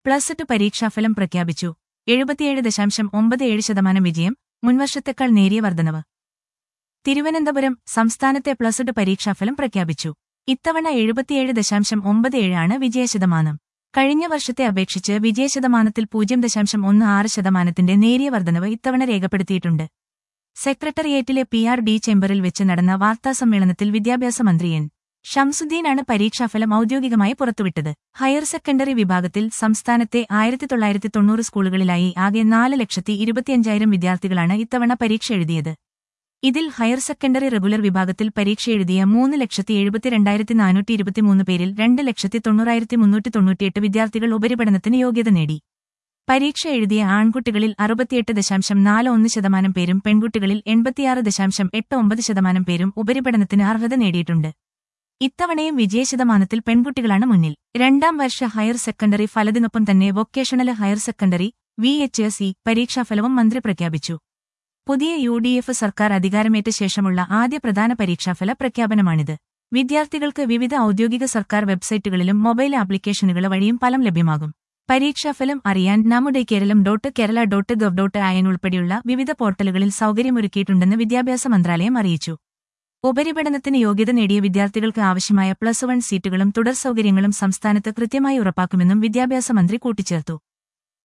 plus two പരീക്ഷാഫലം പ്രഖ്യാപിച്ചു എഴുപത്തിയേഴ് ദശാംശം ഒമ്പത് ഏഴ് ശതമാനം വിജയം മുൻവർഷത്തെക്കാൾ നേരിയ വർധനവ് തിരുവനന്തപുരം സംസ്ഥാനത്തെ പ്ലസ് ടു പരീക്ഷാഫലം പ്രഖ്യാപിച്ചു ഇത്തവണ എഴുപത്തിയേഴ് ദശാംശം ഒമ്പത് ഏഴാണ് വിജയശതമാനം കഴിഞ്ഞ വർഷത്തെ അപേക്ഷിച്ച് വിജയശതമാനത്തിൽ പൂജ്യം ദശാംശം ഒന്ന് ആറ് ശതമാനത്തിന്റെ നേരിയ വർധനവ് ഇത്തവണ രേഖപ്പെടുത്തിയിട്ടുണ്ട് സെക്രട്ടേറിയറ്റിലെ പി ആർ ഡി ചേംബറിൽ വെച്ച് നടന്ന വാർത്താസമ്മേളനത്തിൽ വിദ്യാഭ്യാസ മന്ത്രി എൻ ഷംസുദ്ദീനാണ് പരീക്ഷാഫലം ഔദ്യോഗികമായി പുറത്തുവിട്ടത് ഹയർ സെക്കൻഡറി വിഭാഗത്തിൽ സംസ്ഥാനത്തെ ആയിരത്തി തൊള്ളായിരത്തി തൊണ്ണൂറ് സ്കൂളുകളിലായി ആകെ നാല് ലക്ഷത്തി ഇരുപത്തിയഞ്ചായിരം വിദ്യാർത്ഥികളാണ് ഇത്തവണ പരീക്ഷ എഴുതിയത് ഇതിൽ ഹയർ സെക്കൻഡറി റെഗുലർ വിഭാഗത്തിൽ പരീക്ഷ എഴുതിയ മൂന്ന് ലക്ഷത്തി എഴുപത്തിരണ്ടായിരത്തി നാനൂറ്റി ഇരുപത്തിമൂന്ന് പേരിൽ രണ്ട് ലക്ഷത്തി തൊണ്ണൂറായിരത്തി മുന്നൂറ്റി തൊണ്ണൂറ്റിയെട്ട് വിദ്യാർത്ഥികൾ ഉപരിപഠനത്തിന് യോഗ്യത നേടി പരീക്ഷ എഴുതിയ ആൺകുട്ടികളിൽ അറുപത്തിയെട്ട് ദശാംശം നാല് ഒന്ന് ശതമാനം പേരും പെൺകുട്ടികളിൽ എൺപത്തിയാറ് ദശാംശം എട്ട് ഒമ്പത് ശതമാനം പേരും ഉപരിപഠനത്തിന് അർഹത നേടിയിട്ടുണ്ട് ഇത്തവണയും വിജയശതമാനത്തിൽ പെൺകുട്ടികളാണ് മുന്നിൽ രണ്ടാം വർഷ ഹയർ സെക്കൻഡറി ഫലത്തിനൊപ്പം തന്നെ vocational higher secondary V H S E പരീക്ഷാഫലവും മന്ത്രി പ്രഖ്യാപിച്ചു പുതിയ യു ഡി എഫ് സർക്കാർ അധികാരമേറ്റ ശേഷമുള്ള ആദ്യ പ്രധാന പരീക്ഷാഫല പ്രഖ്യാപനമാണിത് വിദ്യാർത്ഥികൾക്ക് വിവിധ ഔദ്യോഗിക സർക്കാർ വെബ്സൈറ്റുകളിലും മൊബൈൽ ആപ്ലിക്കേഷനുകൾ വഴിയും ഫലം ലഭ്യമാകും പരീക്ഷാഫലം അറിയാൻ നമ്മുടെ Keralam dot Kerala dot gov dot in ഉൾപ്പെടെയുള്ള വിവിധ പോർട്ടലുകളിൽ സൗകര്യമൊരുക്കിയിട്ടുണ്ടെന്ന് വിദ്യാഭ്യാസ മന്ത്രാലയം അറിയിച്ചു ഉപരിപഠനത്തിന് യോഗ്യത നേടിയ വിദ്യാർത്ഥികൾക്ക് ആവശ്യമായ പ്ലസ് വൺ സീറ്റുകളും തുടർ സൗകര്യങ്ങളും സംസ്ഥാനത്ത് കൃത്യമായി ഉറപ്പാക്കുമെന്നും വിദ്യാഭ്യാസ മന്ത്രി കൂട്ടിച്ചേർത്തു